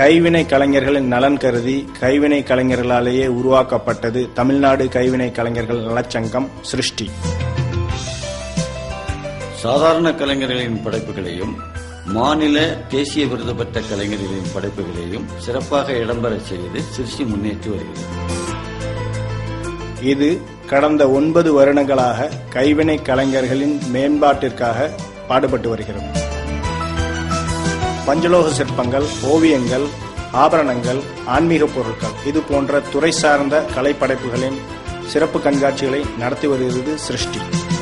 கைவினை கலைஞர்களின் நலன் கருதி கைவினை கலைஞர்களாலேயே உருவாக்கப்பட்டது தமிழ்நாடு கைவினை கலைஞர்கள் நலச்சங்கம் சிருஷ்டி சாதாரண கலைஞர்களின் படைப்புகளையும் மாநில தேசிய விருது பெற்ற கலைஞர்களின் படைப்புகளையும் சிறப்பாக இடம்பெறச் செய்து சிறுசி முன்னேற்றி வருகிறது இது கடந்த ஒன்பது வருடங்களாக கைவினை கலைஞர்களின் மேம்பாட்டிற்காக பாடுபட்டு வருகிறது பஞ்சலோக சிற்பங்கள் ஓவியங்கள் ஆபரணங்கள் ஆன்மீக பொருட்கள் இது போன்ற துறை சார்ந்த கலைப்படைப்புகளின் சிறப்பு கண்காட்சிகளை நடத்தி வருகிறது சிருஷ்டி